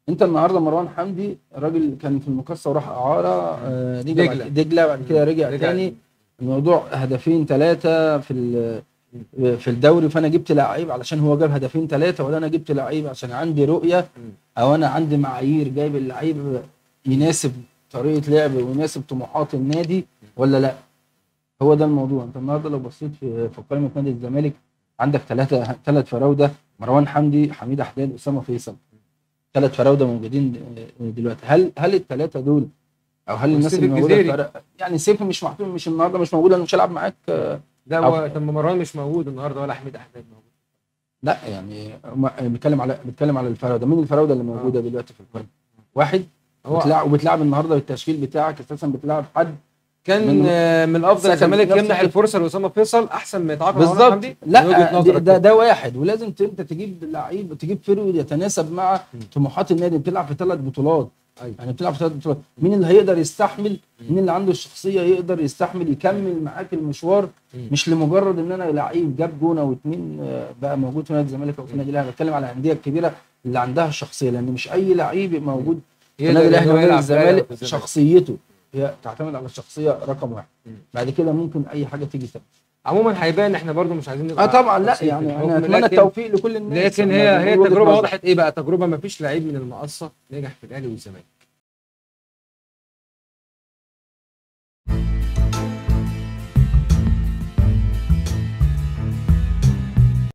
انت النهارده مروان حمدي راجل كان في المقصه وراح اعاره آه، رجع دجلة. بعد- دجله بعد كده رجع رجع. تاني الموضوع هدفين ثلاثه في ال- في الدوري فانا جبت لعيب علشان هو جاب هدفين ثلاثه ولا انا جبت لعيب عشان عندي رؤيه او انا عندي معايير جايب اللعيب يناسب طريقه لعب ويناسب طموحات النادي ولا لا هو ده الموضوع انت النهارده لو بصيت في في قائمه نادي الزمالك عندك ثلاثه ثلاث فراوده مروان حمدي حميد حداد اسامه فيصل ثلاث فراوده موجودين دلوقتي هل هل الثلاثه دول او هل الناس وسيف اللي موجوده في الجزيري. فرق- يعني سيف مش محطوط مش النهارده مش موجود انا مش هلعب معاك آه، لا هو طب ما مروان مش موجود النهارده ولا حميد احمد موجود لا يعني ما- بيتكلم على بيتكلم على الفراوده مين الفراوده اللي موجوده دلوقتي في القائمه واحد هو بتلعب وبتلعب النهارده بالتشكيل بتاعك اساسا بتلعب حد كان من- آه، من الافضل سكن الزمالك نفس يمنح الفكرة. الفرصه لاسامه فيصل احسن ما يتعاقد مع مروان بالظبط حمدي من لا وجهة ده, نظرك ده, كده. ده واحد ولازم ت- انت تجيب لعيب تجيب فريق يتناسب مع م. طموحات النادي بتلعب في ثلاث بطولات أيوة. يعني بتلعب في ثلاث بطولات مين اللي هيقدر يستحمل مين اللي عنده الشخصيه يقدر يستحمل يكمل معاك المشوار م. مش لمجرد ان انا لعيب جاب جون او اتنين آه، بقى موجود في نادي الزمالك او في النادي الاهلي بتكلم على الانديه الكبيره اللي عندها شخصيه لان مش اي لعيب يبقى موجود في يقدر النادي إن الاهلي هو ونادي يلعب في الأهلي أو الزمالك في الزمالك. شخصيته هي تعتمد على الشخصيه رقم واحد م. بعد كده ممكن اي حاجه تيجي تاني عموما هيبان احنا برضو مش عايزين نبقى اه طبعا لا تفصيل في يعني الحكم، انا اتمنى لكن- التوفيق لكل الناس لكن أنا هي بقول هي وجهة التجربه نظري. وضحت ايه بقى تجربه ما فيش لعيب من المقصه نجح في الاهلي والزمالك